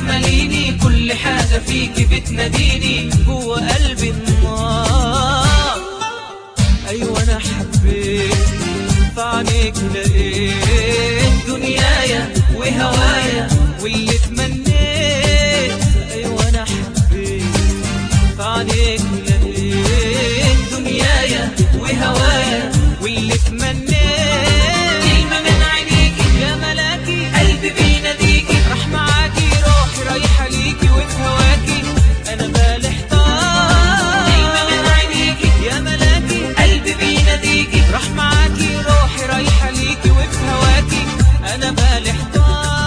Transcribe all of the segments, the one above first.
بتمليني كل حاجة فيكي بتناديني جوه قلبي النار ايوه انا حبيت في عينيك لقيت دنيايا وهوايا واللي تمنيت ايوه انا حبيت في عينيك لقيت دنيايا وهوايا واللي تمنيت كلمة من عينيكي يا ملاكي قلبي بيناديكي راح معاكي روحي رايحة ليكي وفي هواكي انا بالي احتار كلمة من عينيكي يا ملاكي قلبي بيناديكي راح معاكي روحي رايحة ليكي وفي هواكي انا بالي احتار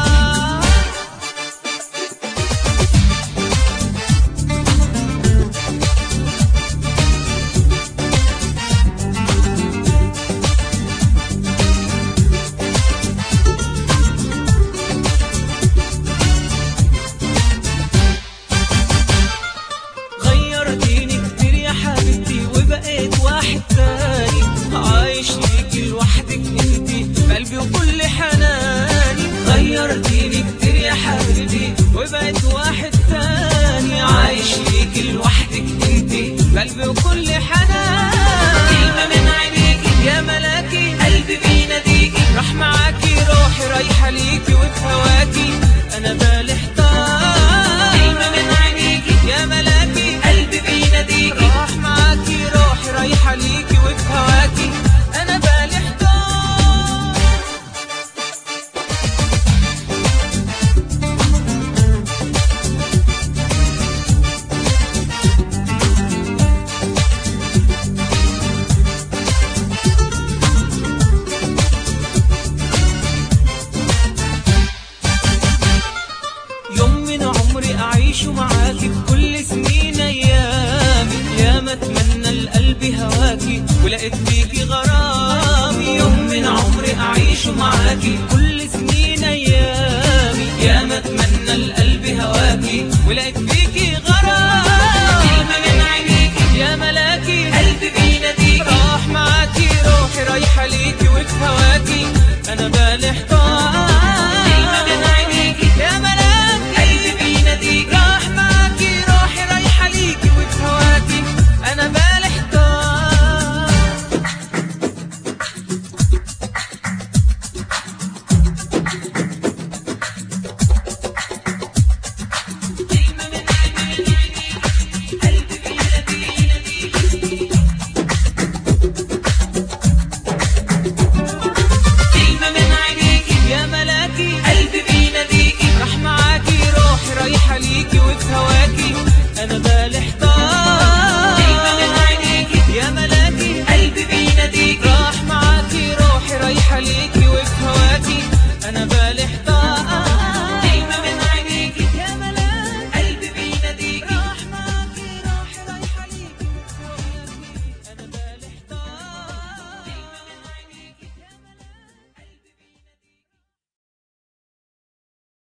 غيرتيني كتير يا حبيبتي وبقيت واحد تاني عايش ليكي لوحدك انتي قلبي وكل حناني غيرتيني كتير يا حبيبتي وبقيت واحد تاني عايش ليكي لوحدك انتي قلبي وكل حناني كلمة من عينيكي يا ملاكي قلبي بيناديكي راح معاكي روحي رايحة ليكي وفي هواكي انا بالي احتار كلمة من عينيكي يا ملاكي قلبي بيناديكي راح معاكي روحي رايحة ليكي وفي هواكي انا بالي احتار يوم من عمري أعيش معاكي بكل سنين أيامي يا ما أتمنى القلب هواكي ولقيت فيكي غرامي يوم من عمري أعيش معاكي كل